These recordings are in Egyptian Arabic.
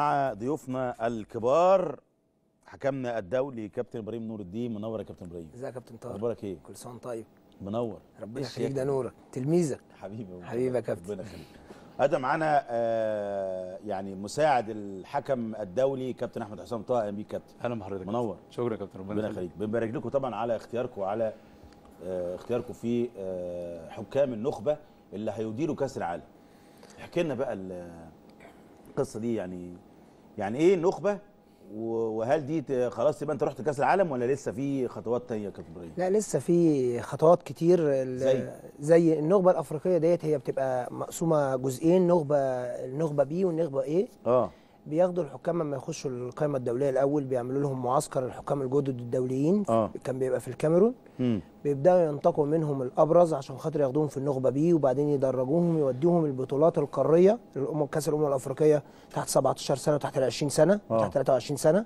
مع ضيوفنا الكبار حكمنا الدولي كابتن ابراهيم نور الدين منور يا كابتن ابراهيم ازيك يا كابتن طارق اخبارك ايه كل سنه وأنت طيب منور ربنا إيه يخليك ده الشياكة؟ نورك تلميذك حبيبي والله. حبيبي يا كابتن. ربنا يخليك هذا معانا آه يعني مساعد الحكم الدولي كابتن احمد حسام طه اهلا بيك كابتن اهلا بحضرتك منور شكرا يا كابتن ربنا ربنا يخليك يخليك بنبارك لكم طبعا على اختياركم وعلى آه اختياركم في آه حكام النخبه اللي هيديروا كاس العالم احكي لنا بقى ال- القصه دي يعني يعني ايه النخبه و- وهل دي ت- خلاص يبقى انت رحت كاس العالم ولا لسه في خطوات تانية يا كابتن ابراهيم لا لسه في خطوات كتير ال- زي؟ زي النخبه الافريقيه ديت هي بتبقى مقسومه جزئين نخبه النخبه بي والنخبه ايه اه بياخدوا الحكام لما يخشوا القائمه الدوليه الاول بيعملوا لهم معسكر الحكام الجدد الدوليين آه. كان بيبقى في الكاميرون امم بيبداوا ينتقوا منهم الابرز عشان خاطر ياخدوهم في النخبه بي وبعدين يدرجوهم يودوهم البطولات القاريه الامم كاس الامم الافريقيه تحت 17 سنه وتحت ال 20 سنه آه. وتحت 23 سنه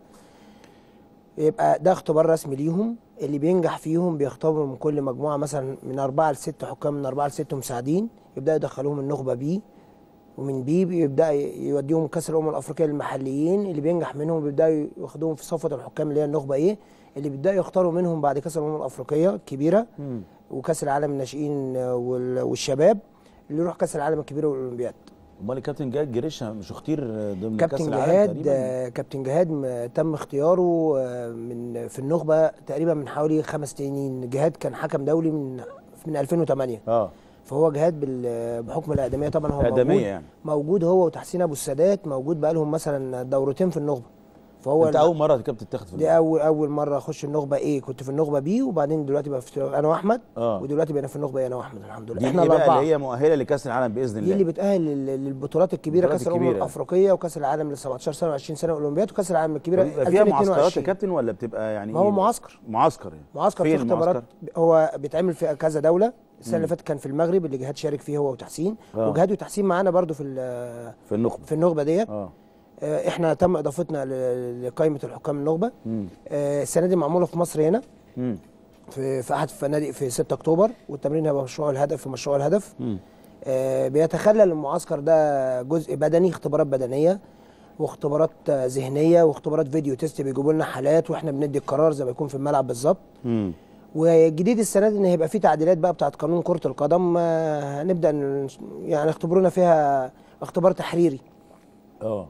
يبقى ده اختبار رسمي ليهم اللي بينجح فيهم بيختبروا من كل مجموعه مثلا من اربعه لست حكام من اربعه لست مساعدين يبداوا يدخلوهم النخبه بي ومن بي بيبدا يوديهم كاس الامم الافريقيه للمحليين اللي بينجح منهم بيبداوا ياخدوهم في صفوه الحكام اللي هي النخبه ايه اللي بيبداوا يختاروا منهم بعد كاس الامم الافريقيه الكبيره امم وكاس العالم الناشئين وال- والشباب اللي يروح كاس العالم الكبير والاولمبياد امال الكابتن جهاد جريشة مش اختير ضمن كاس كابتن العالم جهاد تقريبا آه، كابتن جهاد م- تم اختياره آه، من في النخبه تقريبا من حوالي خمس سنين جهاد كان حكم دولي من من 2008 اه فهو جهاد بال- بحكم الاقدميه طبعا هو اقدميه موجود يعني موجود هو وتحسين ابو السادات موجود بقالهم مثلا دورتين في النخبه فهو انت اول مره كابتن تاخد في دي اول اول مره اخش النخبه ايه كنت في النخبه بي وبعدين دلوقتي بقى في انا واحمد اه ودلوقتي بقينا في النخبه إيه انا واحمد الحمد لله دي احنا ايه بقى الاربعه اللي هي مؤهله لكاس العالم باذن دي اللي الله بتأهل لل- للبطولات الكبيره البطولات كاس الامم الكبيرة. الافريقيه وكاس العالم لل 17 سنه و20 سنه اولمبياد وكاس العالم الكبيره بيبقى فيها معسكرات يا 2022 كابتن ولا بتبقى يعني ما هو إيه؟ معسكر معسكر يعني معسكر فين في اختبارات المعسكر؟ هو بيتعمل في كذا دوله السنه اللي فاتت كان في المغرب اللي جهاد شارك فيه هو وتحسين آه. وجهاد وتحسين معانا برضو في ال- في النخبه في النخبه ديت اه آه، احنا تم اضافتنا ل- لقائمه الحكام النخبه امم آه، السنه دي معموله في مصر هنا امم في في احد الفنادق في 6 اكتوبر والتمرين هيبقى مشروع الهدف في مشروع الهدف امم آه، بيتخلل المعسكر ده جزء بدني اختبارات بدنيه واختبارات آه، ذهنيه واختبارات فيديو تيست بيجيبوا لنا حالات واحنا بندي القرار زي ما يكون في الملعب بالظبط امم والجديد السنه دي ان هيبقى في تعديلات بقى بتاعت قانون كره القدم آه، هنبدا ن- يعني اختبرونا فيها اختبار تحريري اه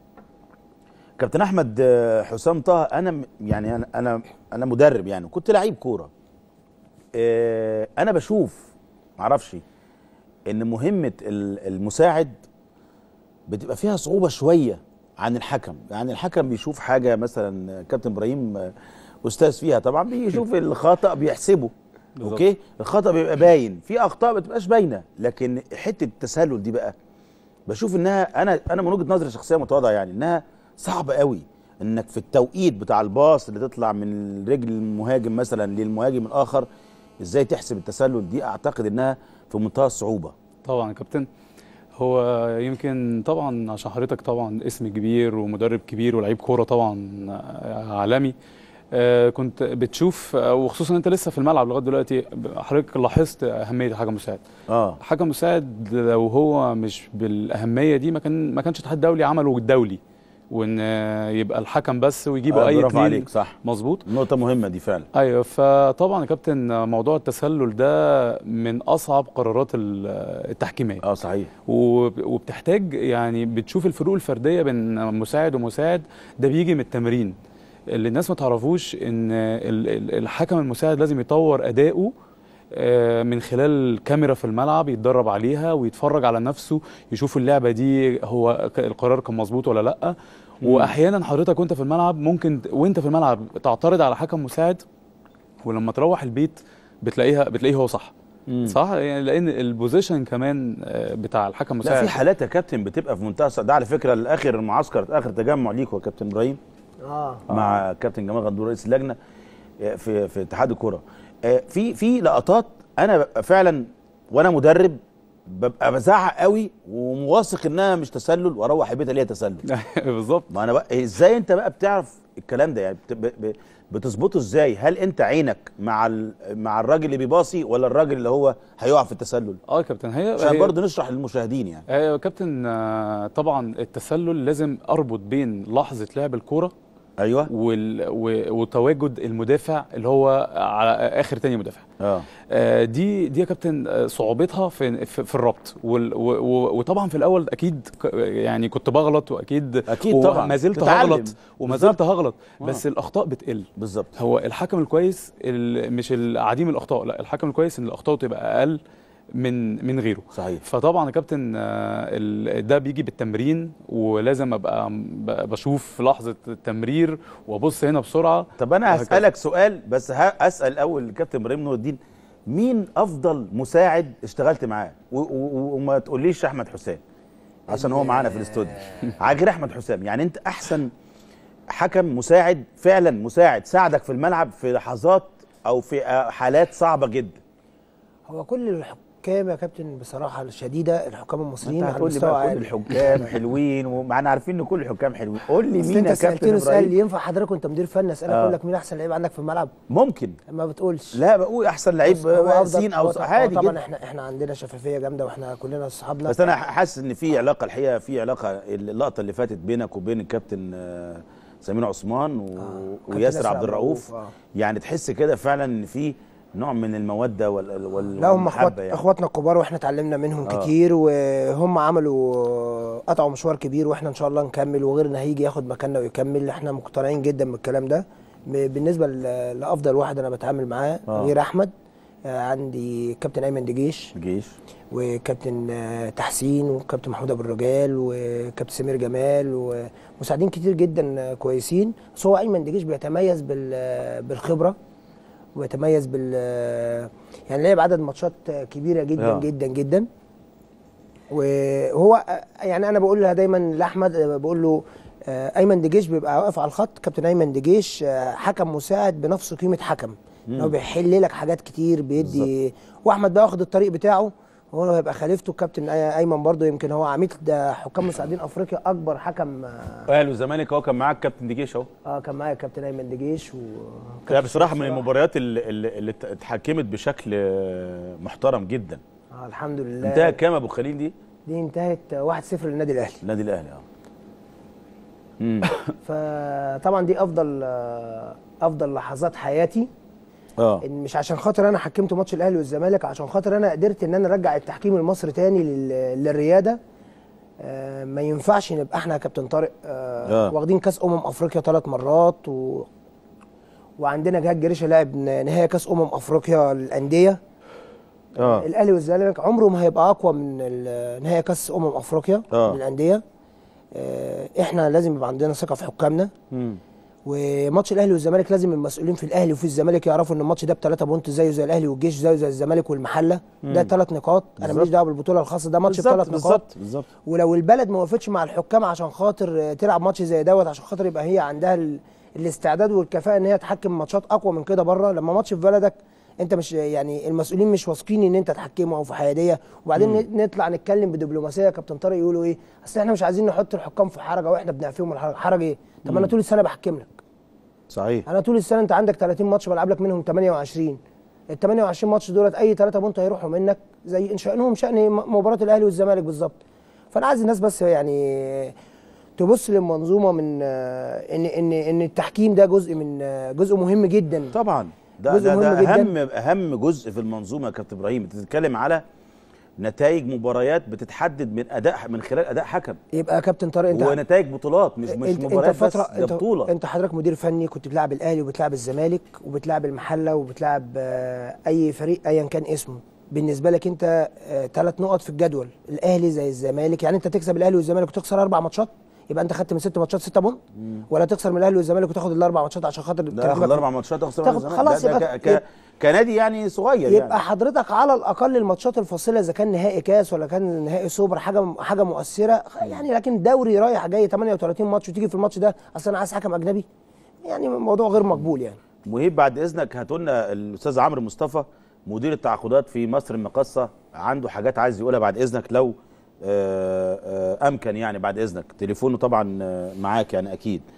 كابتن احمد آه، حسام طه انا م- يعني انا انا انا مدرب يعني كنت لعيب كوره آه، انا بشوف معرفش ان مهمه ال- المساعد بتبقى فيها صعوبه شويه عن الحكم يعني الحكم بيشوف حاجه مثلا كابتن ابراهيم آه، استاذ فيها طبعا بيشوف الخطا بيحسبه بالظبط. اوكي الخطا بيبقى باين في اخطاء ما بتبقاش باينه لكن حته التسلل دي بقى بشوف انها انا انا من وجهه نظري شخصيه متواضعه يعني انها صعبه قوي انك في التوقيت بتاع الباص اللي تطلع من رجل المهاجم مثلا للمهاجم الاخر ازاي تحسب التسلل دي اعتقد انها في منتهى الصعوبه طبعا يا كابتن هو يمكن طبعا عشان حضرتك طبعا اسم كبير ومدرب كبير ولعيب كوره طبعا عالمي آه، كنت بتشوف آه، وخصوصا انت لسه في الملعب لغايه دلوقتي حضرتك لاحظت اهميه الحكم المساعد اه الحكم المساعد لو هو مش بالاهميه دي ما كان ما كانش الاتحاد الدولي عمله الدولي وان آه، يبقى الحكم بس ويجيبوا آه، اي برافو اتنين عليك صح مظبوط نقطه مهمه دي فعلا ايوه فطبعا يا كابتن موضوع التسلل ده من اصعب قرارات ال- التحكيميه اه صحيح وب- وبتحتاج يعني بتشوف الفروق الفرديه بين مساعد ومساعد ده بيجي من التمرين اللي الناس ما تعرفوش ان ال- ال- الحكم المساعد لازم يطور اداؤه آه، من خلال كاميرا في الملعب يتدرب عليها ويتفرج على نفسه يشوف اللعبه دي هو ك- القرار كان مظبوط ولا لا واحيانا حضرتك وانت في الملعب ممكن ت- وانت في الملعب تعترض على حكم مساعد ولما تروح البيت بتلاقيها بتلاقيه هو صح مم. صح يعني لان البوزيشن كمان آه، بتاع الحكم لا المساعد في حالات يا كابتن بتبقى في منتهى الصعوبة. ده على فكره الاخر المعسكر اخر تجمع ليكوا يا كابتن ابراهيم اه مع كابتن جمال غندور رئيس اللجنه آه، في في اتحاد الكره آه، في في لقطات انا ببقى فعلا وانا مدرب ببقى بزعق قوي ومواثق انها مش تسلل واروح البيت الاقيها تسلل بالظبط ما انا بقى ازاي انت بقى بتعرف الكلام ده يعني بت- ب- ب- بتظبطه ازاي هل انت عينك مع ال... مع الراجل اللي بيباصي ولا الراجل اللي هو هيقع في التسلل اه يا كابتن هي عشان هي- برضه نشرح للمشاهدين يعني آه، يا كابتن آه، طبعا التسلل لازم اربط بين لحظه لعب الكوره ايوه وال... و- وتواجد المدافع اللي هو على اخر تاني مدافع اه آه، دي دي يا كابتن آه، صعوبتها في في, في الربط وال... و... و... وطبعا في الاول اكيد ك- يعني كنت بغلط واكيد أكيد طبعاً. ما زلت تتعلم. هغلط وما زلت هغلط بس الاخطاء بتقل بالظبط هو الحكم الكويس ال- مش عديم الاخطاء لا الحكم الكويس ان الاخطاء تبقى اقل من من غيره صحيح فطبعا يا كابتن آه، ال- ده بيجي بالتمرين ولازم ابقى ب- بشوف لحظه التمرير وابص هنا بسرعه طب انا وهكذا. هسالك سؤال بس ه- اسال الاول الكابتن ابراهيم نور الدين مين افضل مساعد اشتغلت معاه و- و- وما تقوليش احمد حسام عشان هو معانا في الاستوديو عاجر احمد حسام يعني انت احسن حكم مساعد فعلا مساعد ساعدك في الملعب في لحظات او في آه، حالات صعبه جدا هو كل الحكام يا كابتن بصراحه الشديده الحكام المصريين انت على هتقول لي مستوى بقى كل عالي الحكام حلوين ومعنا عارفين ان كل الحكام حلوين قول لي بس مين انت يا سالتني كابتن سؤال ابراهيم ينفع حضرتك وانت مدير فني اسالك آه. اقول لك مين احسن لعيب عندك في الملعب ممكن ما بتقولش لا بقول احسن لعيب بص، هو أفضل- سين او هو ص- طبعا- عادي هو طبعا جدا احنا احنا عندنا شفافيه جامده واحنا كلنا اصحابنا بس انا حاسس ان في علاقه الحقيقه في علاقه اللقطه اللي فاتت بينك وبين الكابتن آه، سمير عثمان و... كابتن وياسر عبد الرؤوف آه. يعني تحس كده فعلا ان في نوع من الموده وال... وال... لا هم اخوات والمحبة يعني. اخواتنا الكبار واحنا اتعلمنا منهم آه. كتير وهم عملوا قطعوا مشوار كبير واحنا ان شاء الله نكمل وغيرنا هيجي ياخد مكاننا ويكمل احنا مقتنعين جدا بالكلام ده ب- بالنسبه ل- لافضل واحد انا بتعامل معاه آه. غير احمد آه، عندي كابتن ايمن دجيش الجيش وكابتن آه، تحسين وكابتن محمود ابو الرجال وكابتن سمير جمال ومساعدين كتير جدا آه، كويسين بس هو ايمن دجيش بيتميز بال- آه، بالخبره ويتميز بال آه، يعني لعب عدد ماتشات آه، كبيره جدا آه. جدا جدا وهو آه، يعني انا بقول لها دايما لاحمد آه، بقول له آه، ايمن دجيش بيبقى واقف على الخط كابتن ايمن دجيش آه، حكم مساعد بنفس قيمه حكم إن هو بيحل لك حاجات كتير بيدي واحمد بقى واخد الطريق بتاعه هو هيبقى خليفته الكابتن أي- ايمن برضه يمكن هو عميد ده حكام مساعدين افريقيا اكبر حكم اه اهلي والزمالك اهو كان معاك كابتن دجيش اهو آه، كان معايا كابتن ايمن دجيش و لا بصراحه من المباريات اللي, اللي, اللي اتحكمت بشكل آه، محترم جدا آه الحمد لله انتهى كام ابو خليل دي دي انتهت 1-0 للنادي الاهلي النادي الاهلي اه امم فطبعا دي افضل آه، افضل لحظات حياتي اه إن مش عشان خاطر انا حكمت ماتش الاهلي والزمالك عشان خاطر انا قدرت ان انا ارجع التحكيم المصري تاني لل- للرياده آه، ما ينفعش نبقى احنا يا كابتن طارق آه، آه. واخدين كاس امم افريقيا ثلاث مرات و... وعندنا جهاد جريشه لاعب ن- نهائي كاس امم افريقيا للانديه اه الاهلي والزمالك عمره ما هيبقى اقوى من ال- نهائي كاس امم افريقيا آه. للانديه آه، احنا لازم يبقى عندنا ثقه في حكامنا مم. وماتش الاهلي والزمالك لازم المسؤولين في الاهلي وفي الزمالك يعرفوا ان الماتش ده بثلاثه بونت زيه زي الاهلي والجيش زيه زي الزمالك والمحله ده ثلاث نقاط انا بالظبط. ماليش دعوه بالبطوله الخاصه ده ماتش بالظبط بثلاث نقاط بالظبط بالظبط ولو البلد ما وقفتش مع الحكام عشان خاطر آه، تلعب ماتش زي دوت عشان خاطر يبقى هي عندها ال... الاستعداد والكفاءه ان هي تحكم ماتشات اقوى من كده بره لما ماتش في بلدك انت مش يعني المسؤولين مش واثقين ان انت تحكمه او في حياديه وبعدين ن- نطلع نتكلم بدبلوماسيه يا كابتن طارق يقولوا ايه اصل احنا مش عايزين نحط الحكام في حرجه واحنا بنعفيهم من الحرج حرج ايه طب ما انا طول السنه بحكم لك صحيح انا طول السنه انت عندك 30 ماتش بلعب لك منهم 28 ال 28 ماتش دولت اي 3 بونت هيروحوا منك زي ان شانهم شان م- مباراه الاهلي والزمالك بالظبط فانا عايز الناس بس يعني تبص للمنظومه من آه، ان ان ان التحكيم ده جزء من آه، جزء مهم جدا طبعا ده جزء ده, ده مهم جداً. اهم اهم جزء في المنظومه يا كابتن ابراهيم انت بتتكلم على نتائج مباريات بتتحدد من اداء من خلال اداء حكم يبقى يا كابتن طارق انت ونتائج بطولات مش مش انت مباريات انت بس فتره ده انت بطوله انت حضرتك مدير فني كنت بتلعب الاهلي وبتلعب الزمالك وبتلعب المحله وبتلعب آه، اي فريق ايا كان اسمه بالنسبه لك انت ثلاث نقط في الجدول الاهلي زي الزمالك يعني انت تكسب الاهلي والزمالك وتخسر اربع ماتشات يبقى انت خدت من ست ماتشات ستة بونت ولا تخسر من الاهلي والزمالك وتاخد الاربع ماتشات عشان خاطر ده ترتيبك ياخد اربع ماتشات تاخد تاخد- الزمالك. خلاص ده, ده يبقى- ك- ك- كنادي يعني صغير يبقى يعني حضرتك على الاقل الماتشات الفاصله اذا كان نهائي كاس ولا كان نهائي سوبر حاجه حاجه مؤثره يعني لكن دوري رايح جاي 38 ماتش وتيجي في الماتش ده اصل انا عايز حكم اجنبي يعني موضوع غير مقبول يعني مهيب بعد اذنك هاتوا لنا الاستاذ عمرو مصطفى مدير التعاقدات في مصر المقاصه عنده حاجات عايز يقولها بعد اذنك لو آه، آه، امكن يعني بعد اذنك تليفونه طبعا آه، معاك يعني اكيد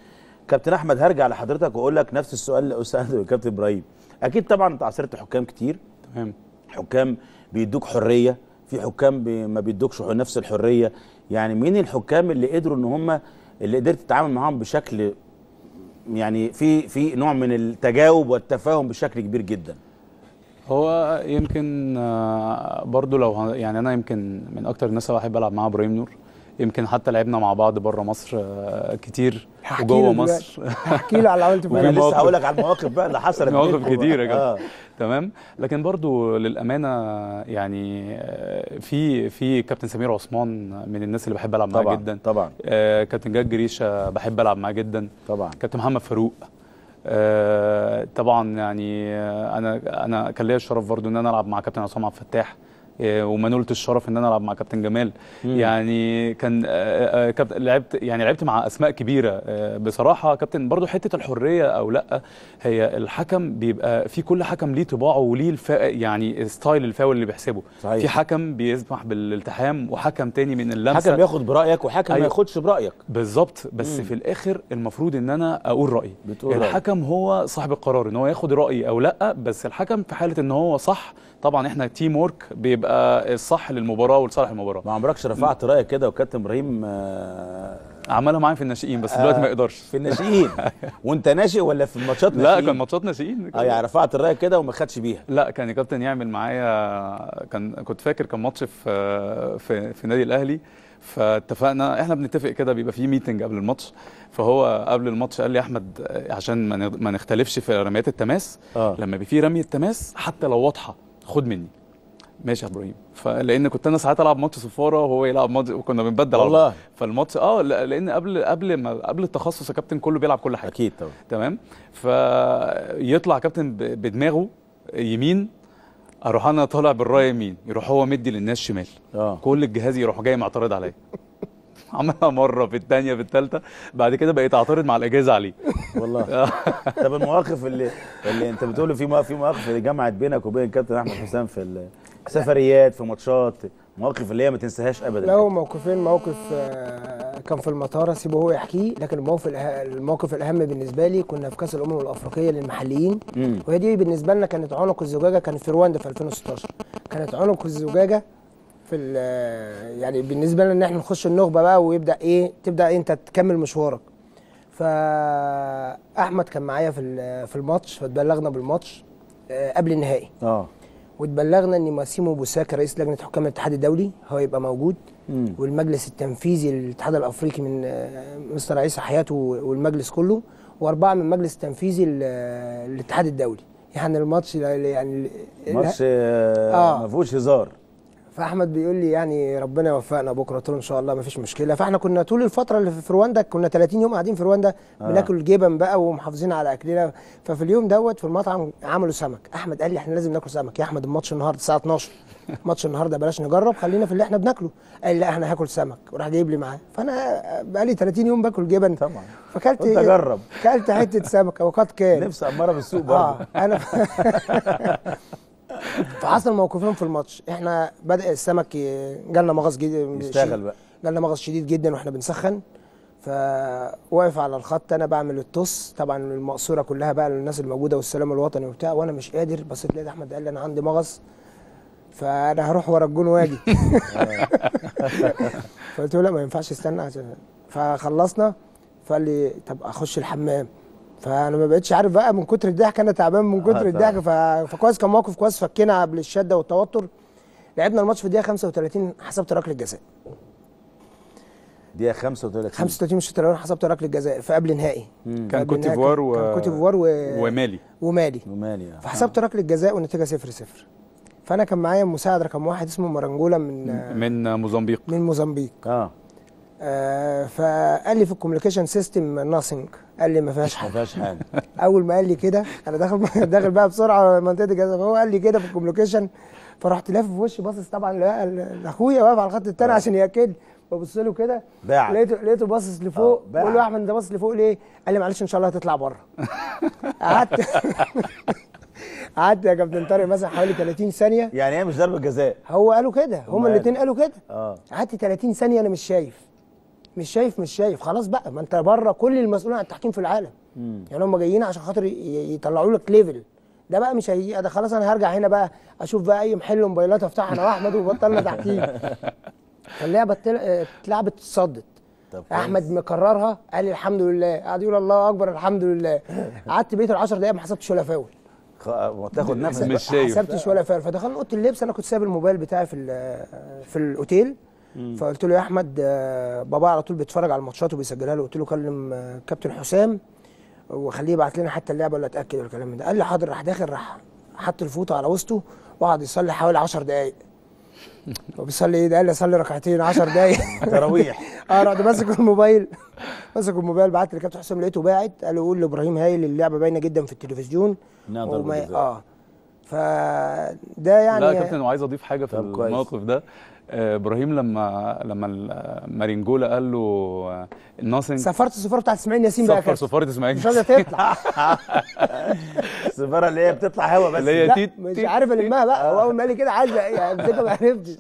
كابتن احمد هرجع لحضرتك واقول لك نفس السؤال اللي سالته الكابتن ابراهيم اكيد طبعا انت عاصرت حكام كتير تمام حكام بيدوك حريه في حكام بي ما بيدوكش نفس الحريه يعني مين الحكام اللي قدروا ان هم اللي قدرت تتعامل معاهم بشكل يعني في في نوع من التجاوب والتفاهم بشكل كبير جدا هو يمكن آه، برضو لو ه- يعني انا يمكن من اكتر الناس اللي بحب العب معاها ابراهيم نور يمكن حتى لعبنا مع بعض بره مصر آه، كتير هحكي وجوه له مصر احكي له على اللي عملته ما انا وفي لسه مواقف- هقول لك على المواقف بقى اللي حصلت مواقف بينكم. كتيرة جدا. اه تمام لكن برضو للامانه يعني آه، في في كابتن سمير عثمان من الناس اللي بحب العب معاه طبعا جدا طبعا آه، كابتن جاد جريشه بحب العب معاه جدا طبعا كابتن محمد فاروق آه، طبعا يعني آه، انا انا كان ليا الشرف برضو ان انا العب مع كابتن عصام عبد الفتاح آه، وما نلت الشرف ان انا العب مع كابتن جمال مم. يعني كان آه، آه، كابتن لعبت يعني لعبت مع اسماء كبيره آه، بصراحه كابتن برضو حته الحريه او لا هي الحكم بيبقى في كل حكم ليه طباعه وليه الفا يعني ستايل الفاول اللي بيحسبه صحيح. في حكم بيسمح بالالتحام وحكم تاني من اللمسه حكم ياخد برايك وحكم ما أيوة. ياخدش برايك بالظبط بس مم. في الاخر المفروض ان انا اقول رايي بتقول رأيك. الحكم هو صاحب القرار ان هو ياخد رايي او لا بس الحكم في حاله ان هو صح طبعا احنا تيم وورك بيبقى الصح للمباراه ولصالح المباراه ما عمركش رفعت رايك كده وكابتن ابراهيم آه، عملها معايا في الناشئين بس دلوقتي آه، ما يقدرش في الناشئين وانت ناشئ ولا في الماتشات لا ناشئين؟ كان ماتشات ناشئين اه يعني رفعت الرايه كده وما خدش بيها لا كان الكابتن يعمل معايا كان كنت فاكر كان ماتش في في في النادي الاهلي فاتفقنا احنا بنتفق كده بيبقى في ميتنج قبل الماتش فهو قبل الماتش قال لي يا احمد آه، عشان ما نغ- ما نختلفش في رميات التماس اه لما يبقى في رميه تماس حتى لو واضحه خد مني ماشي يا ابراهيم فلان كنت انا ساعات العب ماتش صفاره وهو يلعب ماتش وكنا بنبدل على بعض. والله فالماتش اه لا- لان قبل قبل ما قبل التخصص يا كابتن كله بيلعب كل حاجه اكيد طبعا تمام فيطلع كابتن ب- بدماغه يمين اروح انا طالع بالرايه يمين يروح هو مدي للناس شمال اه كل الجهاز يروح جاي معترض عليا عملها مره في الثانيه في الثالثه بعد كده بقيت اعترض مع الاجازه عليه والله طب المواقف اللي اللي انت بتقول في مواقف في مواقف اللي جمعت بينك وبين كابتن احمد حسام في السفريات في ماتشات مواقف اللي هي ما تنساهاش ابدا له موقفين موقف آه، كان في المطار سيبه هو يحكيه لكن الموقف الأه- الموقف الاهم بالنسبه لي كنا في كاس الامم الافريقيه للمحليين مم. وهي دي بالنسبه لنا كانت عنق الزجاجه كانت في رواندا في 2016 كانت عنق الزجاجه في ال- يعني بالنسبه لنا ان احنا نخش النخبه بقى ويبدا ايه تبدا انت تكمل مشوارك فاحمد كان معايا في ال- في الماتش فاتبلغنا بالماتش آه، قبل النهائي اه واتبلغنا ان ماسيمو بوساكا رئيس لجنه حكام الاتحاد الدولي هو يبقى موجود مم. والمجلس التنفيذي للاتحاد الافريقي من آه، مستر عيسى حياته والمجلس كله واربعه من المجلس التنفيذي ل- للاتحاد الدولي يعني الماتش يعني ماتش آه آه. ما فيهوش هزار فاحمد بيقول لي يعني ربنا يوفقنا بكره قلت له ان شاء الله ما فيش مشكله فاحنا كنا طول الفتره اللي في رواندا كنا 30 يوم قاعدين في رواندا آه. بناكل جبن بقى ومحافظين على اكلنا ففي اليوم دوت في المطعم عملوا سمك احمد قال لي احنا لازم ناكل سمك يا احمد الماتش النهارده الساعه 12 ماتش النهارده بلاش نجرب خلينا في اللي احنا بناكله قال لي لا احنا هاكل سمك وراح جايب لي معاه فانا بقى لي 30 يوم باكل جبن طبعا فكلت قلت اجرب كلت حته سمك وقد كان نفسي اماره بالسوق برضه اه انا فحصل موقفين في الماتش احنا بدا السمك ي- جالنا مغص جديد يشتغل بقى جالنا مغص شديد جدا واحنا بنسخن فواقف على الخط انا بعمل الطص طبعا المقصوره كلها بقى للناس الموجوده والسلام الوطني وبتاع وانا مش قادر بصيت لقيت احمد قال لي انا عندي مغص فانا هروح ورا الجون واجي فقلت له لا ما ينفعش استنى عشان فخلصنا فقال لي طب اخش الحمام فانا ما بقتش عارف بقى من كتر الضحك انا تعبان من آه، كتر الضحك ف... فكويس كان موقف كويس فكينا قبل الشده والتوتر لعبنا الماتش في الدقيقه 35 حسبت ركله جزاء دقيقه 35 35 مش 30 حسبت ركله جزاء في قبل نهائي مم. كان قبل كوت النهائي ديفوار كان- و... كان كوت ديفوار و... ومالي ومالي رومانيا فحسبت ركله جزاء والنتيجه 0 0 فانا كان معايا مساعد رقم واحد اسمه مرنجولا من من موزمبيق من موزمبيق اه آه فقال لي في الكوميونيكيشن سيستم ناثينج قال لي ما فيهاش ما حاجه فيهاش حاجه اول ما قال لي كده انا داخل داخل بقى بسرعه منطقه الجزاء فهو قال لي كده في الكوميونيكيشن فرحت لافف في وشي باصص طبعا ل- ل- لاخويا واقف على الخط الثاني آه. عشان ياكد ببص له كده باعك. لقيته لقيته باصص لفوق آه، باعك. بقول له يا احمد انت باصص لفوق ليه؟ قال لي معلش ان شاء الله هتطلع بره قعدت قعدت يا كابتن طارق مثلا حوالي 30 ثانيه يعني هي مش ضربه جزاء هو قالوا كده هم هما الاثنين قالوا كده اه قعدت 30 ثانيه انا مش شايف مش شايف مش شايف خلاص بقى ما انت بره كل المسؤولين عن التحكيم في العالم يعني هم جايين عشان خاطر ي- يطلعوا لك ليفل ده بقى مش هي ده خلاص انا هرجع هنا بقى اشوف بقى اي محل موبايلات افتحها انا واحمد وبطلنا تحكيم فاللعبه اتل- اتلعبت اتصدت طب كويس. احمد مكررها قال لي الحمد لله قعد يقول الله اكبر الحمد لله قعدت بقيت ال 10 دقايق ما حسبتش ولا فاول خ- تاخد نفس مش بقى. شايف. حسبتش ولا فعل فدخلنا اوضه اللبس انا كنت سايب الموبايل بتاعي في ال- في الاوتيل فقلت له يا احمد آه، بابا على طول بيتفرج على الماتشات وبيسجلها له قلت له كلم آه، كابتن حسام وخليه يبعت لنا حتى اللعبه ولا اتاكد والكلام من ده قال لي حاضر راح داخل راح حط الفوطه على وسطه وقعد يصلي حوالي 10 دقائق هو بيصلي ايه ده قال لي اصلي ركعتين 10 دقائق تراويح اه رحت ماسك الموبايل ماسك الموبايل بعت لكابتن حسام لقيته باعت قال له قول لابراهيم هايل اللعبه باينه جدا في التلفزيون إنها ضربة وما- جزاء. اه فده يعني لا يا كابتن وعايز اضيف حاجه في طب كويس. الموقف ده آه، ابراهيم لما لما ال- مارينجولا قال له آه، الناصر سافرت السفاره بتاعت اسماعيل ياسين بقى يا سفر كابتن سفاره اسماعيل مش راضيه تطلع السفاره اللي هي بتطلع هوا بس اللي هي لا تيت- مش تيت. عارف المها بقى هو اول ما قال لي كده عايز يعني امسكها ما عرفتش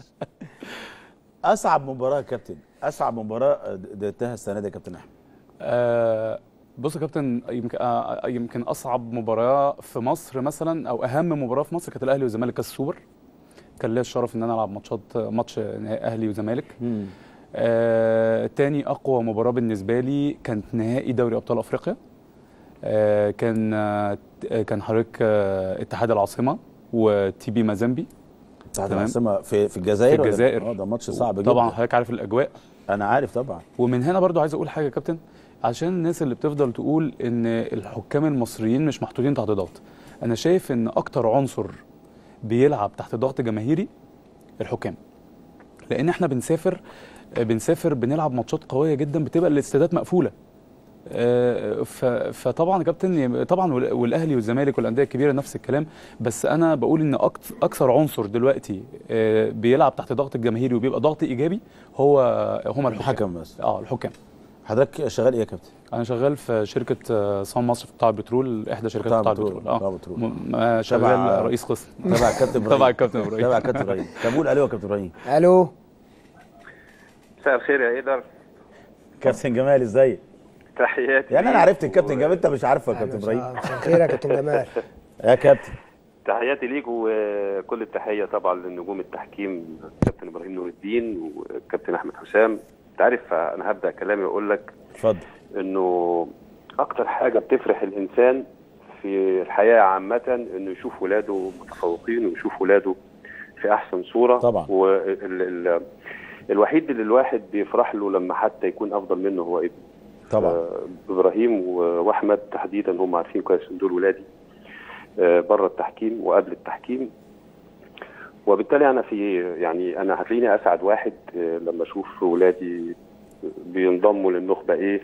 اصعب مباراه يا كابتن اصعب مباراه دقتها السنه دي يا كابتن احمد آه، بص يا كابتن يمكن آه، يمكن اصعب مباراه في مصر مثلا او اهم مباراه في مصر كانت الاهلي والزمالك كاس السوبر كان ليا الشرف ان انا العب ماتشات ماتش نهائي اهلي وزمالك آه، تاني اقوى مباراه بالنسبه لي كانت نهائي دوري ابطال افريقيا آه، كان آه، كان حضرتك آه، اتحاد العاصمه وتي بي مازامبي بتاعت تمام. العاصمه في في الجزائر في ولا- الجزائر. اه ده ماتش صعب جدا طبعا حضرتك عارف الاجواء انا عارف طبعا ومن هنا برضو عايز اقول حاجه يا كابتن عشان الناس اللي بتفضل تقول ان الحكام المصريين مش محطوطين تحت ضغط انا شايف ان اكتر عنصر بيلعب تحت ضغط جماهيري الحكام لان احنا بنسافر بنسافر بنلعب ماتشات قويه جدا بتبقى الاستادات مقفوله آه، ف- فطبعا يا كابتن طبعا وال- والاهلي والزمالك والانديه الكبيره نفس الكلام بس انا بقول ان أكت- اكثر عنصر دلوقتي آه، بيلعب تحت ضغط الجماهيري وبيبقى ضغط ايجابي هو هما الحكام الحكم بس اه الحكام حضرتك شغال ايه يا كابتن؟ انا شغال في شركه آه، صن مصر في قطاع البترول احدى شركات قطاع قطاع البترول، البترول قطاع اه البترول. م- آه، تبع- شغال رئيس قسم تبع الكابتن ابراهيم تبع الكابتن ابراهيم تبع الكابتن ابراهيم طب قول الو يا كابتن ابراهيم الو مساء الخير يا ايدر كابتن جمال ازيك؟ تحياتي يعني انا ليك عرفت الكابتن و- جمال انت مش عارفه يا كابتن أهلا ابراهيم وسهلا. مساء الخير يا كابتن جمال يا كابتن تحياتي ليك وكل التحيه طبعا لنجوم التحكيم كابتن ابراهيم نور الدين وكابتن احمد حسام انت عارف انا هبدا كلامي واقول لك اتفضل انه اكتر حاجه بتفرح الانسان في الحياه عامه انه يشوف ولاده متفوقين ويشوف ولاده في احسن صوره طبعا. وال ال الوحيد اللي الواحد بيفرح له لما حتى يكون افضل منه هو ابنه طبعا آه، ابراهيم و- واحمد تحديدا هم عارفين كويس ان دول ولادي آه، بره التحكيم وقبل التحكيم وبالتالي انا في يعني انا هتلاقيني اسعد واحد آه، لما اشوف ولادي بينضموا للنخبه ايه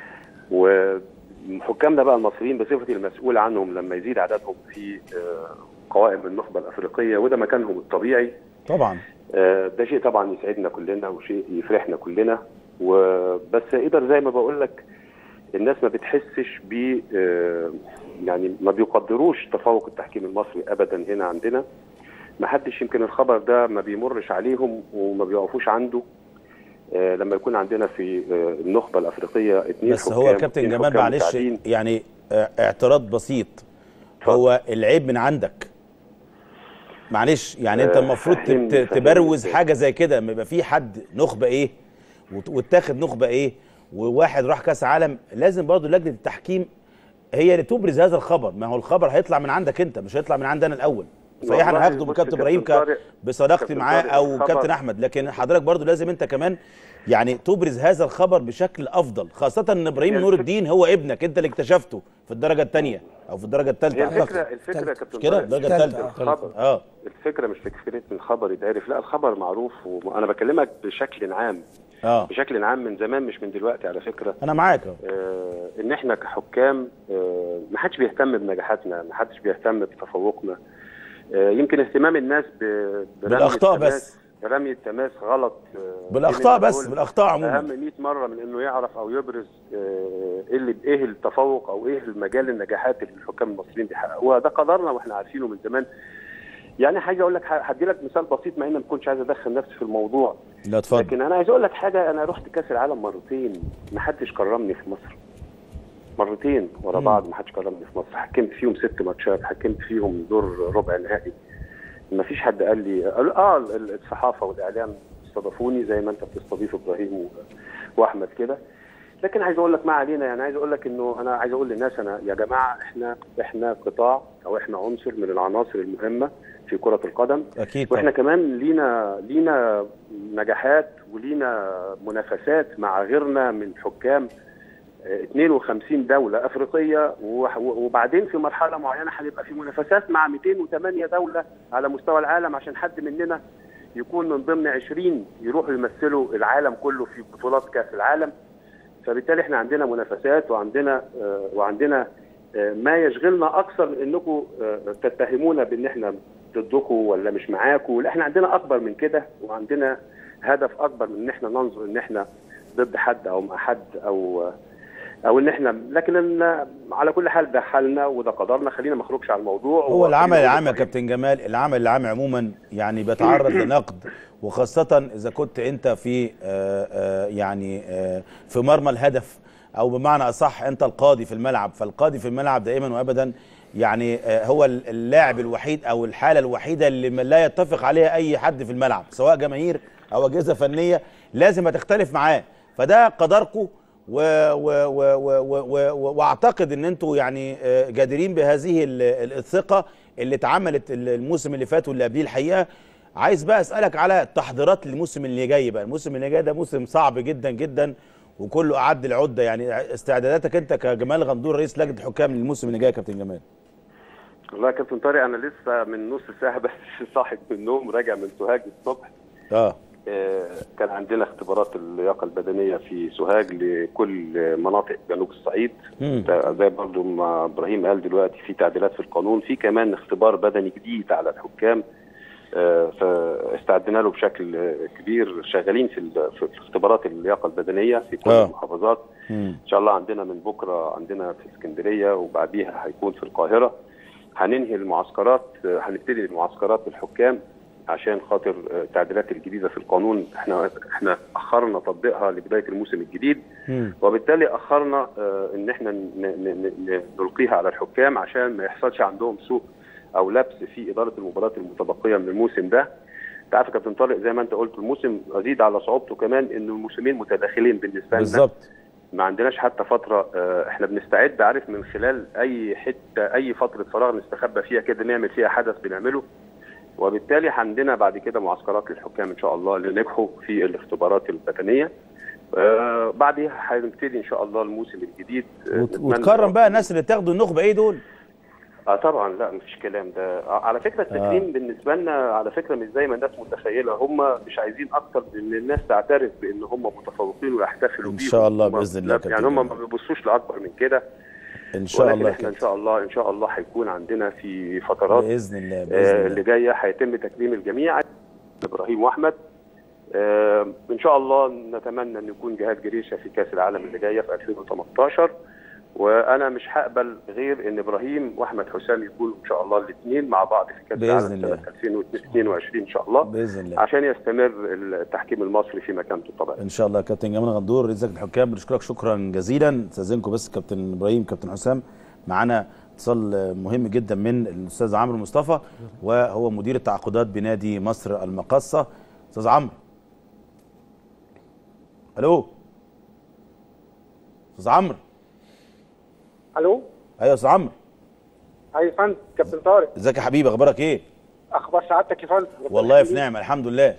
وحكامنا بقى المصريين بصفتي المسؤول عنهم لما يزيد عددهم في آه، قوائم النخبه الافريقيه وده مكانهم الطبيعي طبعا آه، ده شيء طبعا يسعدنا كلنا وشيء يفرحنا كلنا وبس قدر زي ما بقول لك الناس ما بتحسش ب آه، يعني ما بيقدروش تفوق التحكيم المصري ابدا هنا عندنا ما حدش يمكن الخبر ده ما بيمرش عليهم وما بيقفوش عنده آه، لما يكون عندنا في آه، النخبه الافريقيه اثنين بس هو حكام، كابتن اتنين جمال حكام معلش مساعدين. يعني اه، اعتراض بسيط هو العيب من عندك معلش يعني انت اه، المفروض تب- فهمني- ت- فهمني تبروز ازاي. حاجه زي كده ما يبقى في حد نخبه ايه وت- واتاخد نخبه ايه وواحد راح كاس عالم لازم برضه لجنه التحكيم هي اللي تبرز هذا الخبر ما هو الخبر هيطلع من عندك انت مش هيطلع من عندي انا الاول صحيح انا والله هاخده من بص كابتن كابتن ابراهيم ك- طارق- بصداقتي كابتن معاه طارق او الخبر- كابتن احمد لكن حضرتك برضه لازم انت كمان يعني تبرز هذا الخبر بشكل افضل خاصه ان ابراهيم هي نور الفك- الدين هو ابنك انت اللي اكتشفته في الدرجه الثانيه او في الدرجه الثالثه هي الفكره اعتقد الفكره يا كابتن مش كده طارق، الدرجه التالتة، الثالثه الخبر اه الفكره مش فكره ان خبر يتعرف لا الخبر معروف وانا بكلمك بشكل عام اه بشكل عام من زمان مش من دلوقتي على فكره انا معاك اهو آه ان احنا كحكام آه ما حدش بيهتم بنجاحاتنا ما حدش بيهتم بتفوقنا آه يمكن اهتمام الناس ب- برمي بالأخطاء التماس- بس. رمي التماس غلط آه بالاخطاء دي من بس الأول بالاخطاء عموما اهم 100 مره من انه يعرف او يبرز آه، ايه اللي ايه التفوق او ايه المجال النجاحات اللي الحكام المصريين بيحققوها ده قدرنا واحنا عارفينه من زمان يعني حاجه اقول لك هدي لك مثال بسيط مع ان ما كنتش عايز ادخل نفسي في الموضوع لا اتفضل لكن انا عايز اقول لك حاجه انا رحت كاس العالم مرتين ما حدش كرمني في مصر مرتين ورا مم. بعض ما حدش كرمني في مصر حكمت فيهم ست ماتشات حكمت فيهم دور ربع نهائي ما فيش حد قال لي قال اه ال- الصحافه والاعلام استضافوني زي ما انت بتستضيف ابراهيم و- واحمد كده لكن عايز اقول لك ما علينا يعني عايز اقول لك انه انا عايز اقول للناس انا يا جماعه احنا احنا قطاع او احنا عنصر من العناصر المهمه في كره القدم اكيد واحنا طبعا كمان لينا لينا نجاحات ولينا منافسات مع غيرنا من حكام آه، 52 دولة أفريقية وح- وبعدين في مرحلة معينة هنبقى في منافسات مع 208 دولة على مستوى العالم عشان حد مننا يكون من ضمن 20 يروحوا يمثلوا العالم كله في بطولات كأس العالم فبالتالي احنا عندنا منافسات وعندنا آه، وعندنا آه، ما يشغلنا اكثر من انكم آه، تتهمونا بان احنا ضدكم ولا مش معاكم لا احنا عندنا اكبر من كده وعندنا هدف اكبر من ان احنا ننظر ان احنا ضد حد او مع حد او او ان احنا لكن إن على كل حال ده حالنا وده قدرنا خلينا ما نخرجش على الموضوع هو العمل وخلينا العام يا نقول كابتن جمال العمل العام عموما يعني بيتعرض لنقد وخاصة إذا كنت أنت في آه، آه، يعني آه، في مرمى الهدف أو بمعنى أصح أنت القاضي في الملعب فالقاضي في الملعب دائما وأبدا يعني آه، هو اللاعب الوحيد أو الحالة الوحيدة اللي ما لا يتفق عليها أي حد في الملعب سواء جماهير أو أجهزة فنية لازم هتختلف معاه فده قدركم و و و و و و و واعتقد ان انتوا يعني آه، جادرين بهذه ال- ال- الثقه اللي اتعملت ال- الموسم اللي فات واللي قبليه الحقيقه عايز بقى اسالك على التحضيرات للموسم اللي جاي بقى الموسم اللي جاي ده موسم صعب جدا جدا وكله اعد العده يعني استعداداتك انت كجمال غندور رئيس لجنه الحكام للموسم اللي جاي يا كابتن جمال والله يا كابتن طارق انا لسه من نص ساعه بس صاحي من النوم راجع من سوهاج الصبح اه آه، كان عندنا اختبارات اللياقه البدنيه في سوهاج لكل مناطق جنوب الصعيد مم. ده زي برضو ما ابراهيم قال دلوقتي في تعديلات في القانون في كمان اختبار بدني جديد على الحكام آه، فاستعدنا له بشكل آه، كبير شغالين في ال- في في اختبارات اللياقه البدنيه في كل آه. المحافظات مم. ان شاء الله عندنا من بكره عندنا في اسكندريه وبعديها هيكون في القاهره هننهي المعسكرات آه، هنبتدي المعسكرات للحكام عشان خاطر آه، التعديلات الجديده في القانون احنا احنا اخرنا تطبيقها لبدايه الموسم الجديد مم. وبالتالي اخرنا آه، ان احنا ن- ن- ن- نلقيها على الحكام عشان ما يحصلش عندهم سوء او لبس في اداره المباريات المتبقيه من الموسم ده انت عارف يا كابتن طارق زي ما انت قلت الموسم ازيد على صعوبته كمان انه الموسمين متداخلين بالنسبه لنا بالظبط ما عندناش حتى فتره آه، احنا بنستعد عارف من خلال اي حته اي فتره فراغ نستخبى فيها كده نعمل فيها حدث بنعمله وبالتالي عندنا بعد كده معسكرات للحكام ان شاء الله اللي نجحوا في الاختبارات البدنيه آه بعدها هنبتدي ان شاء الله الموسم الجديد آه، وت- نتمنى- وتكرم بقى الناس اللي تاخدوا النخبه ايه دول اه طبعا لا مفيش كلام ده آه، على فكره التكريم آه. بالنسبه لنا على فكره مش زي ما الناس متخيله هم مش عايزين اكتر ان الناس تعترف بان هم متفوقين ويحتفلوا إن بيهم شاء الله هم- بإذن الله لا، كابتن يعني هم جمال. ما بيبصوش لاكبر من كده ان شاء ولكن الله احنا ان كده شاء الله ان شاء الله هيكون عندنا في فترات باذن الله آه، باذن اللي الله جايه هيتم تكريم الجميع ابراهيم واحمد آه، ان شاء الله نتمنى ان يكون جهاد جريشه في كاس العالم اللي جايه في 2018 وانا مش هقبل غير ان ابراهيم واحمد حسام يكونوا ان شاء الله الاثنين مع بعض في كاس بإذن العالم الله. سنه 2022 ان شاء الله باذن الله عشان يستمر التحكيم المصري في مكانته طبعا ان شاء الله كابتن جمال غندور رئيس لجنه الحكام بنشكرك شكرا جزيلا استاذنكم بس كابتن ابراهيم كابتن حسام معانا اتصال مهم جدا من الاستاذ عمرو مصطفى وهو مدير التعاقدات بنادي مصر المقاصه استاذ عمرو الو استاذ عمرو الو ايوه يا استاذ عمرو اي فندم كابتن طارق ازيك يا حبيبي اخبارك ايه اخبار سعادتك يا فندم ربنا والله في يخليك. نعمه الحمد لله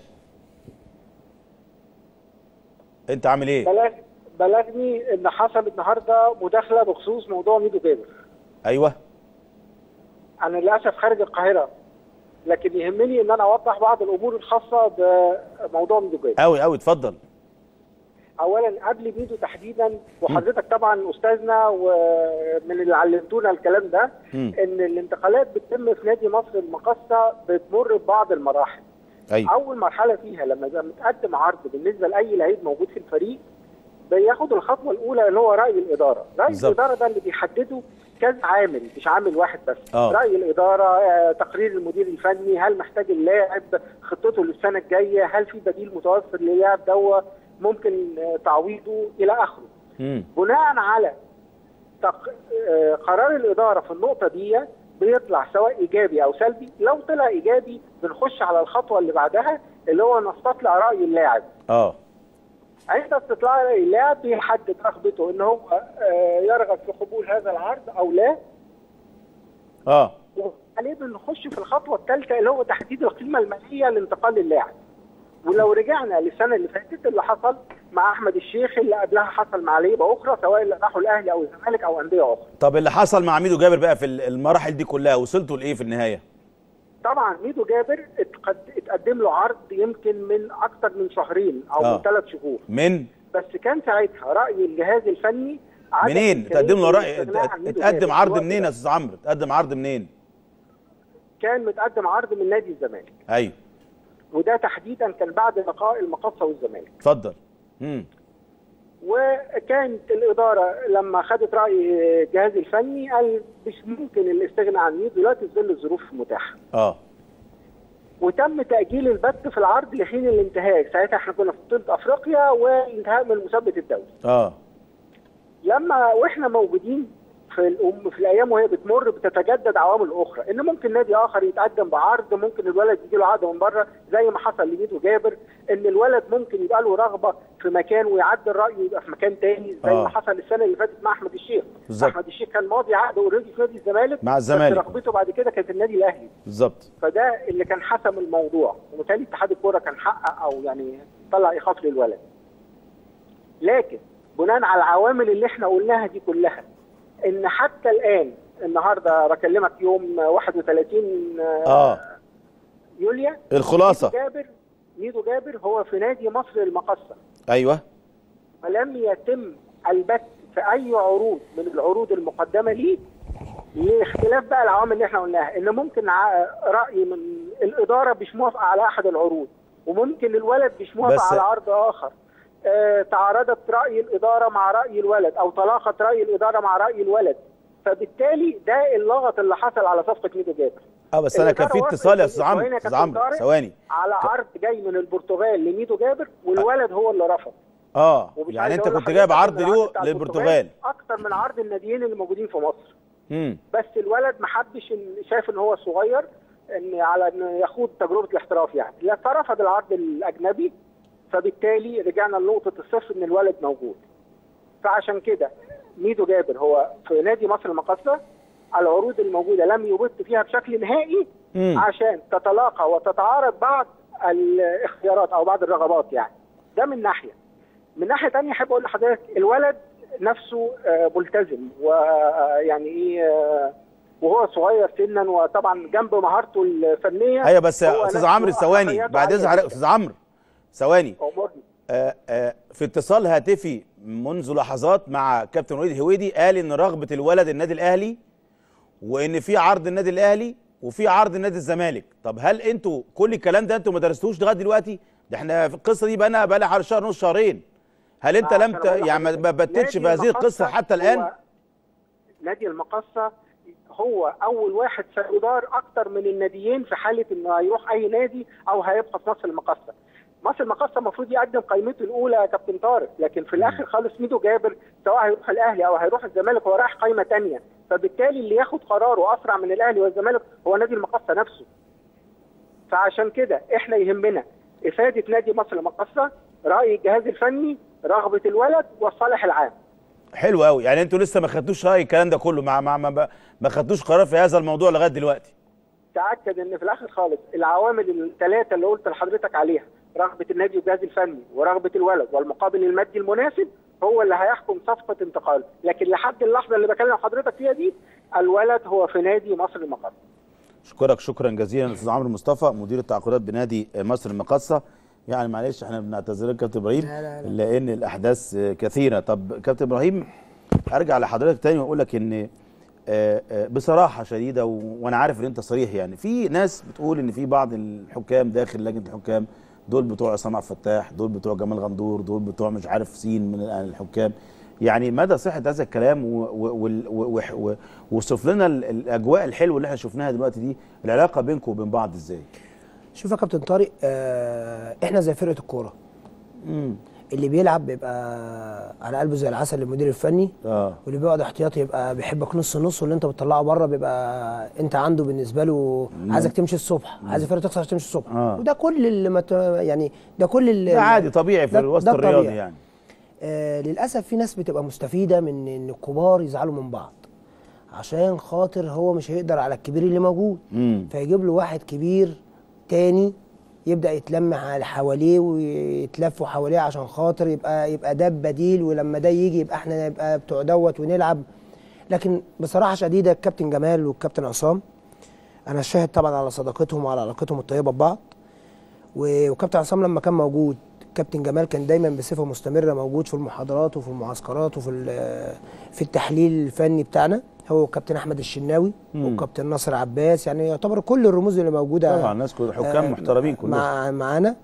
انت عامل ايه بلغ بلغني ان حصل النهارده مداخله بخصوص موضوع ميدو جابر ايوه انا للاسف خارج القاهره لكن يهمني ان انا اوضح بعض الامور الخاصه بموضوع ميدو جابر قوي قوي اتفضل اولا قبل ميدو تحديدا وحضرتك طبعا استاذنا ومن اللي علمتونا الكلام ده مم. ان الانتقالات بتتم في نادي مصر المقاصه بتمر ببعض ايوه اول مرحله فيها لما يبقى متقدم عرض بالنسبه لاي لعيب موجود في الفريق بياخد الخطوه الاولى اللي هو راي الاداره، راي بالظبط. الاداره ده اللي بيحدده كذا عامل مش عامل واحد بس آه. راي الاداره آه، تقرير المدير الفني هل محتاج اللاعب خطته للسنه الجايه هل في بديل متوفر للاعب دوا ممكن آه، تعويضه الى اخره مم. بناء على تق... آه، قرار الاداره في النقطه دي بيطلع سواء ايجابي او سلبي لو طلع ايجابي بنخش على الخطوه اللي بعدها اللي هو نستطلع راي اللاعب اه عند استطلاع راي اللاعب بيحدد رغبته ان هو آه، يرغب في قبول هذا العرض او لا اه وعليه بنخش في الخطوه الثالثه اللي هو تحديد القيمه الماليه لانتقال للاعب ولو رجعنا للسنه اللي فاتت اللي حصل مع احمد الشيخ اللي قبلها حصل مع لعيبه اخرى سواء اللي راحوا الاهلي او الزمالك او انديه اخرى طب اللي حصل مع ميدو جابر بقى في المراحل دي كلها وصلتوا لايه في النهايه طبعا ميدو جابر اتقد- اتقدم له عرض يمكن من اكثر من شهرين او آه. من ثلاث شهور من بس كان ساعتها راي الجهاز الفني عدم منين إمكانية اتقدم له راي الاستغناء عن ميدو اتقدم جابر. عرض الوقت منين ده يا استاذ عمرو اتقدم عرض منين كان متقدم عرض من نادي الزمالك ايوه وده تحديدا كان بعد لقاء المقصه والزمالك اتفضل امم وكانت الاداره لما خدت راي الجهاز الفني قال مش ممكن الاستغناء عن ميدو لا في ظل الظروف المتاحه اه وتم تاجيل البت في العرض لحين الانتهاء ساعتها احنا كنا في بطوله افريقيا وانتهاء من مسابقه الدوري اه لما واحنا موجودين في الأم في الايام وهي بتمر بتتجدد عوامل اخرى ان ممكن نادي اخر يتقدم بعرض ممكن الولد يجي له عرض من بره زي ما حصل لميدو جابر ان الولد ممكن يبقى له رغبه في مكان ويعدل رايه يبقى في مكان تاني زي آه. ما حصل السنه اللي فاتت مع احمد الشيخ بالظبط. احمد الشيخ كان ماضي عقد اوريدي في نادي الزمالك مع الزمالك. بس رغبته بعد كده كانت النادي الاهلي بالظبط فده اللي كان حسم الموضوع وبالتالي اتحاد الكوره كان حقق او يعني طلع ايقاف للولد لكن بناء على العوامل اللي احنا قلناها دي كلها ان حتى الان النهارده بكلمك يوم 31 اه يوليو الخلاصه ميدو جابر ميدو جابر هو في نادي مصر المقصه ايوه ولم يتم البت في اي عروض من العروض المقدمه ليه لاختلاف بقى العوامل اللي احنا قلناها ان ممكن ع- راي من الاداره مش موافقه على احد العروض وممكن الولد مش موافق بس- على عرض اخر آه تعارضت راي الاداره مع راي الولد او تلاقت راي الاداره مع راي الولد فبالتالي ده اللغط اللي حصل على صفقه ميدو جابر اه بس انا كان في الإدارة اتصال يا وافقت استاذ عمرو ثواني يا استاذ كابتن عمرو طارق، ثواني على عرض جاي من البرتغال لميدو جابر والولد هو اللي رفض اه ومش يعني عايز انت أقول كنت لحضرتك جايب إن عرض العرض له بتاع للبرتغال اكتر من عرض الناديين اللي موجودين في مصر امم بس الولد ما حبش إن- شايف ان هو صغير ان على انه يخوض تجربه الاحتراف يعني لا فرفض العرض الاجنبي فبالتالي رجعنا لنقطه الصفر ان الولد موجود فعشان كده ميدو جابر هو في نادي مصر المقاصه العروض الموجوده لم يبت فيها بشكل نهائي مم. عشان تتلاقى وتتعارض بعض الاختيارات او بعض الرغبات يعني ده من ناحيه من ناحيه تانية احب اقول لحضرتك الولد نفسه آه، ملتزم ويعني ايه آه، وهو صغير سنا وطبعا جنب مهارته الفنيه ايوه بس هو يا استاذ نفسه عمرو ثواني أخلاقياته بعد عالية اذن حضرتك جداً. استاذ عمرو ثواني أمورني. آه، آه، في اتصال هاتفي منذ لحظات مع كابتن وليد هويدي قال ان رغبه الولد النادي الاهلي وان في عرض النادي الاهلي وفي عرض نادي الزمالك طب هل انتوا كل الكلام ده انتوا ما درستوش لغايه دلوقتي ده احنا في القصه دي بقى بقى لها شهر ونص شهرين هل انت آه، لم عشان ت... أقول يعني ما لحضرتك، ما بتتش نادي في هذه القصه المقصة حتى الان هو- نادي المقصه هو اول واحد سيدار اكتر من الناديين في حاله انه هيروح اي نادي او هيبقى في مصر المقصه مصر المقصه المفروض يقدم قائمته الاولى يا كابتن طارق لكن في الاخر خالص ميدو جابر سواء هيروح الاهلي او هيروح الزمالك هو رايح قائمه تانية فبالتالي اللي ياخد قراره اسرع من الاهلي والزمالك هو نادي المقصه نفسه فعشان كده احنا يهمنا افاده نادي مصر المقصه راي الجهاز الفني رغبه الولد والصالح العام حلو قوي يعني انتوا لسه ما خدتوش راي الكلام ده كله ما ما ما, ما خدتوش قرار في هذا الموضوع لغايه دلوقتي تاكد ان في الاخر خالص العوامل الثلاثه اللي قلت لحضرتك عليها رغبه النادي والجهاز الفني ورغبه الولد والمقابل المادي المناسب هو اللي هيحكم صفقه انتقاله لكن لحد اللحظه اللي بكلم حضرتك فيها دي الولد هو في نادي مصر المقر اشكرك شكرا جزيلا استاذ عمرو مصطفى مدير التعاقدات بنادي مصر المقاصه يعني معلش احنا بنعتذر لك كابتن ابراهيم لا لا لا. لان الاحداث كثيره طب كابتن ابراهيم ارجع لحضرتك تاني واقول لك ان آه، آه، بصراحه شديده و- وانا عارف ان انت صريح يعني في ناس بتقول ان في بعض الحكام داخل لجنه الحكام دول بتوع عصام عبد الفتاح دول بتوع جمال غندور دول بتوع مش عارف سين من الحكام يعني مدى صحه هذا الكلام و- و- وال- و- و- و- ووصف لنا ال- الاجواء الحلوه اللي احنا شفناها دلوقتي دي العلاقه بينكم وبين بعض ازاي شوف يا كابتن طارق آه احنا زي فرقه الكوره امم اللي بيلعب بيبقى على قلبه زي العسل المدير الفني اه واللي بيقعد احتياطي يبقى بيحبك نص نص واللي انت بتطلعه بره بيبقى انت عنده بالنسبه له عايزك تمشي الصبح عايز الفرقه تخسر عشان تمشي الصبح آه. وده كل اللي ما ت- يعني ده كل اللي ده عادي طبيعي في ده- الوسط ده الرياضي الطبيعي. يعني آه للاسف في ناس بتبقى مستفيده من ان الكبار يزعلوا من بعض عشان خاطر هو مش هيقدر على الكبير اللي موجود امم فيجيب له واحد كبير تاني يبدا يتلم على حواليه ويتلفوا حواليه عشان خاطر يبقى يبقى ده بديل ولما ده يجي يبقى احنا نبقى بتوع دوت ونلعب لكن بصراحه شديده الكابتن جمال والكابتن عصام انا شاهد طبعا على صداقتهم وعلى علاقتهم الطيبه ببعض و- وكابتن عصام لما كان موجود كابتن جمال كان دايما بصفه مستمره موجود في المحاضرات وفي المعسكرات وفي ال- في التحليل الفني بتاعنا هو وكابتن احمد الشناوي مم. وكابتن ناصر عباس يعني يعتبر كل الرموز اللي موجوده طبعا الناس كل حكام آه، محترمين كلهم مع معانا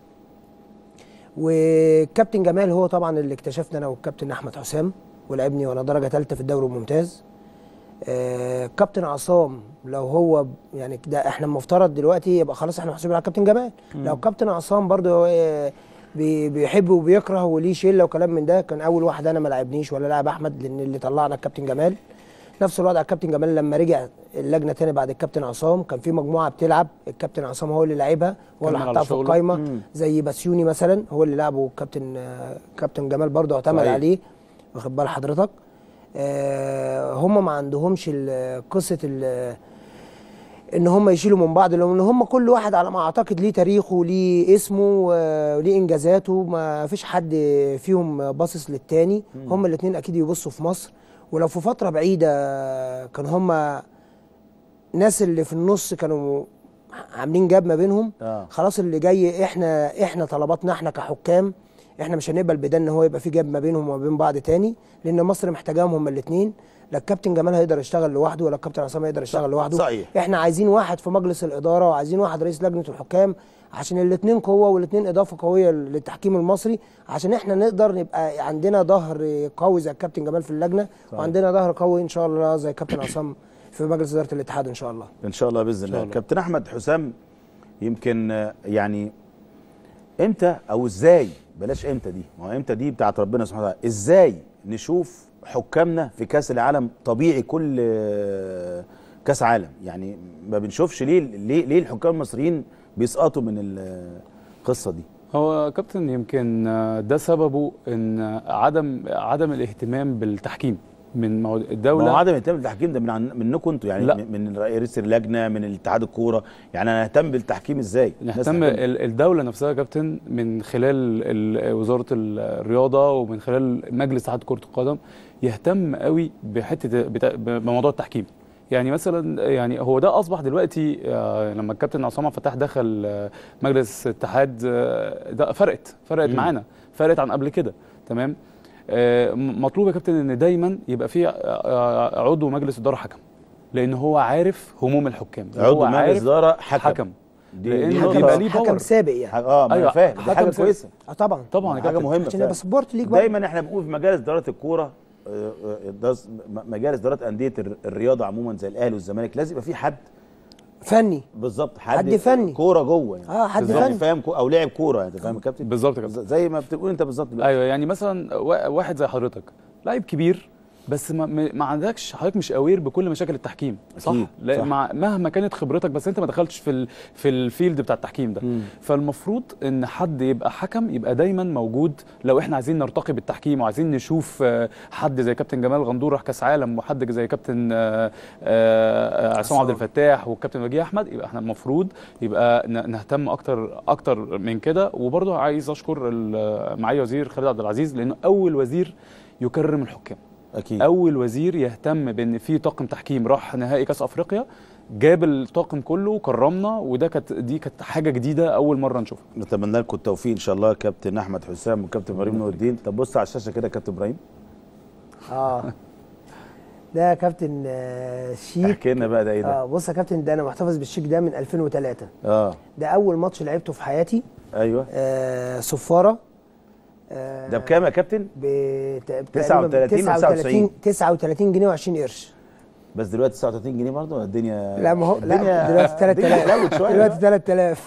وكابتن جمال هو طبعا اللي اكتشفنا انا والكابتن احمد حسام ولعبني وانا درجه ثالثه في الدوري الممتاز آه، كابتن عصام لو هو يعني ده احنا المفترض دلوقتي يبقى خلاص احنا محسوبين على كابتن جمال لو كابتن عصام برضه آه، بي- بيحب وبيكره وليه شله وكلام من ده كان اول واحد انا ما لعبنيش ولا لاعب احمد لان اللي طلعنا الكابتن جمال نفس الوضع الكابتن جمال لما رجع اللجنه تاني بعد الكابتن عصام كان في مجموعه بتلعب الكابتن عصام هو اللي لعبها هو اللي كمل على حطها في شغله. القايمه زي بسيوني مثلا هو اللي لعبه الكابتن آه، كابتن جمال برضه اعتمد صحيح. عليه واخد بال حضرتك آه، هم ما عندهمش ال- قصه ال- ان هم يشيلوا من بعض لان هم كل واحد على ما اعتقد ليه تاريخه وليه اسمه آه، وليه انجازاته ما فيش حد فيهم باصص للتاني هم الاثنين اكيد يبصوا في مصر ولو في فتره بعيده كان هم ناس اللي في النص كانوا عاملين جاب ما بينهم آه. خلاص اللي جاي احنا احنا طلباتنا احنا كحكام احنا مش هنقبل بده ان هو يبقى في جاب ما بينهم وما بين بعض تاني لان مصر محتاجاهم هما الاثنين لا الكابتن جمال هيقدر يشتغل لوحده ولا الكابتن عصام هيقدر يشتغل لوحده صحيح. احنا عايزين واحد في مجلس الاداره وعايزين واحد رئيس لجنه الحكام عشان الاثنين قوه والاثنين اضافه قويه للتحكيم المصري عشان احنا نقدر نبقى عندنا ظهر قوي زي الكابتن جمال في اللجنه وعندنا ظهر قوي ان شاء الله زي الكابتن عصام في مجلس اداره الاتحاد ان شاء الله ان شاء الله باذن الله الله. كابتن احمد حسام يمكن آه، يعني امتى او ازاي بلاش امتى دي ما هو امتى دي بتاعت ربنا سبحانه وتعالى ازاي نشوف حكامنا في كاس العالم طبيعي كل آه، كاس عالم يعني ما بنشوفش ليه ليه ليه الحكام المصريين بيسقطوا من القصه دي هو كابتن يمكن آه، ده سببه ان آه، عدم عدم الاهتمام بالتحكيم من مو- ما هو الدوله عدم اهتمام بالتحكيم ده من عن منكم انتوا يعني لا. من من رئيس اللجنه من الاتحاد الكوره يعني انا اهتم بالتحكيم ازاي الناس نهتم تهتم. ال- الدوله نفسها يا كابتن من خلال ال- وزاره الرياضه ومن خلال مجلس اتحاد كره القدم يهتم قوي بحته بتا- بموضوع التحكيم يعني مثلا يعني هو ده اصبح دلوقتي آه، لما الكابتن عصام عبد الفتاح دخل آه، مجلس اتحاد آه، ده فرقت فرقت مم. معانا فرقت عن قبل كده تمام آه، م- مطلوب يا كابتن ان دايما يبقى في آه، آه، عضو مجلس اداره حكم لان هو عارف هموم الحكام عضو هو مجلس عارف اداره حكم, حكم دي, لأن دي حكم نقطة- يبقى ليه حكم باور. سابق يعني اه ما انا أيوة، فاهم دي حكم حاجه سابق. كويسه اه طبعا طبعا يا حاجه كابتن مهمه عشان فعلا. يبقى سبورت ليك برضه دايما احنا بنقول في مجالس اداره الكوره آه، آه، ده س- م- مجالس اداره انديه الر- الرياضه عموما زي الاهلي والزمالك لازم يبقى في حد فني بالظبط حد, حد فني. كوره جوه يعني اه حد بالظبط فني فاهم كو او لاعب كوره يعني انت فاهم يا كابتن بالظبط يا كابتن. زي ما بتقول انت بالظبط دلوقتي. ايوه يعني مثلا وا- واحد زي حضرتك لعيب كبير بس ما, ما ما عندكش حضرتك مش اوير بكل مشاكل التحكيم صح أكيد، لا صح. مع مهما كانت خبرتك بس انت ما دخلتش في ال في الفيلد بتاع التحكيم ده مم. فالمفروض ان حد يبقى حكم يبقى دايما موجود لو احنا عايزين نرتقي بالتحكيم وعايزين نشوف آه، حد زي كابتن جمال غندور راح كاس عالم وحد زي كابتن آه، آه، عصام عبد الفتاح والكابتن وجيه احمد يبقى احنا المفروض يبقى ن- نهتم اكتر اكتر من كده وبرضه عايز اشكر ال- معالي وزير خالد عبد العزيز لانه اول وزير يكرم الحكام اكيد اول وزير يهتم بان في طاقم تحكيم راح نهائي كاس افريقيا جاب الطاقم كله وكرمنا وده كانت دي كانت حاجه جديده اول مره نشوفها نتمنى لكم التوفيق ان شاء الله كابتن احمد حسام وكابتن ابراهيم نور الدين طب بص على الشاشه كده يا كابتن ابراهيم اه ده كابتن آه، شيك احكي لنا بقى ده ايه ده اه بص يا كابتن ده انا محتفظ بالشيك ده من 2003 اه ده اول ماتش لعبته في حياتي ايوه آه صفاره آه ده بكام يا كابتن ب 39 و 99. 39 جنيه و20 قرش بس دلوقتي 39 جنيه برضه ولا الدنيا لا ما هو لا الدنيا- دلوقتي الدنيا 3000 زود شويه دلوقتي 3000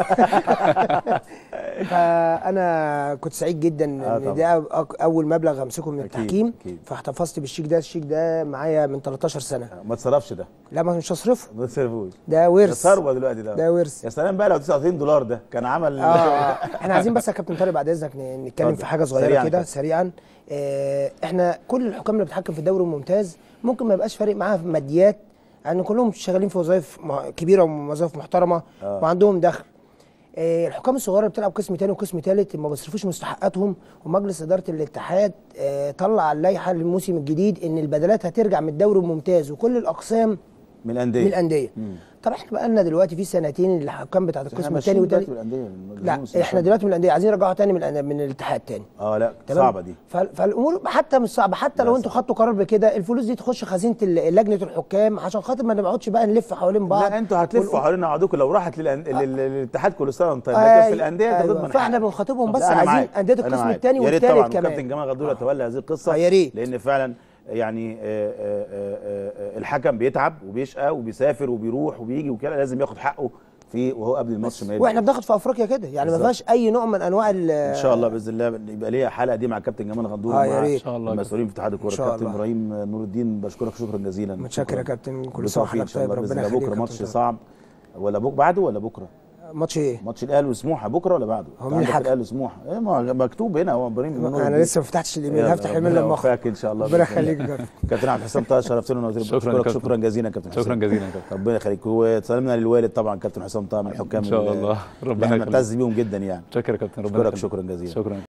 فانا كنت سعيد جدا آه ان طبعا. ده أك- اول مبلغ امسكه من أكيد، التحكيم أكيد. فاحتفظت بالشيك ده الشيك ده معايا من 13 سنه ما تصرفش ده لا ما مش هصرفه ما تصرفوش ده ده ورث ثروه دلوقتي ده ده ورث يا سلام بقى لو 39 دولار ده كان عمل اه احنا عايزين بس يا كابتن طارق بعد اذنك ن- نتكلم اتفضل. في حاجه صغيره سريعاً كده كده. سريعا آه احنا كل الحكام اللي بتحكم في الدوري الممتاز ممكن ما يبقاش فارق معاها في ماديات يعني كلهم شغالين في وظائف مع- كبيره ووظائف محترمه آه. وعندهم دخل آه الحكام الصغيره اللي بتلعب قسم تاني وقسم تالت ما بيصرفوش مستحقاتهم ومجلس اداره الاتحاد آه طلع اللائحه للموسم الجديد ان البدلات هترجع من الدوري الممتاز وكل الاقسام من الانديه من الانديه مم. طب احنا بقى لنا دلوقتي في سنتين الحكام بتاعت احنا القسم ماشيين الثاني دلوقتي والتالت من الانديه لا احنا دلوقتي من الانديه عايزين نرجعها تاني من الأندية- من الاتحاد تاني اه لا تمام صعبه دي فال- فالامور حتى مش صعبه حتى لا لو انتوا صعبة. خدتوا قرار بكده الفلوس دي تخش خزينه ال- لجنه الحكام عشان خاطر ما نقعدش بقى نلف حوالين بعض لا انتوا هتلفوا والأمور- حوالين بعضكم لو راحت للأن- لل- للاتحاد كل سنه وانت طيب لكن في الانديه أيوة. تاخد من فاحنا حقك. بنخاطبهم بس لا، أنا عايزين معاك. انديه أنا القسم معاك. الثاني يا ريت والثالث طبعا كمان وكابتن جمال غدوره تولى هذه القصه آه، يا ريت. لان فعلا يعني آه، آه، آه، آه، الحكم بيتعب وبيشقى وبيسافر وبيروح وبيجي وكده لازم ياخد حقه في وهو قبل الماتش ما يبدا واحنا بناخد في افريقيا كده يعني ما بالظبط. فيهاش اي نوع من انواع ال- ان شاء الله باذن الله يبقى ليها حلقه دي مع الكابتن جمال غندور آه، يا ومع ريت. إن شاء الله. المسؤولين في اتحاد الكوره إن شاء كابتن الله. ابراهيم نور الدين بشكرك شكرا جزيلا متشكر شكراً. يا كابتن كل سنه بالتوفيق وحضرتك ان شاء طيب الله باذن ربنا الله يخليك بكره يا ماتش كابتن صعب ولا بك بعده ولا بكره ماتش ايه؟ ماتش الاهلي وسموحه بكره ولا بعده هو أنت مين عندك الحكم؟ الاهلي وسموحه ايه ما هو مكتوب هنا هو ابراهيم نور انا الدين. لسه ما فتحتش الايميل يلا، هفتح الايميل ربنا لما اخرج يوفقك ان شاء الله ربنا بإذن الله. يخليك يا كابتن كابتن عبد الحسام طه شرفتنا ونورتنا شكراً بشكرك كابتن. شكرا جزيلا كابتن حسام شكرا جزيلا يا كابتن ربنا يخليك وسلامنا للوالد طبعا كابتن حسام طه من الحكام إن شاء اللي- الله. اللي ربنا احنا يخليك. بنعتز بيهم جدا يعني شكرا يا كابتن ربنا اشكرك يخليك. شكرا جزيلا شكرا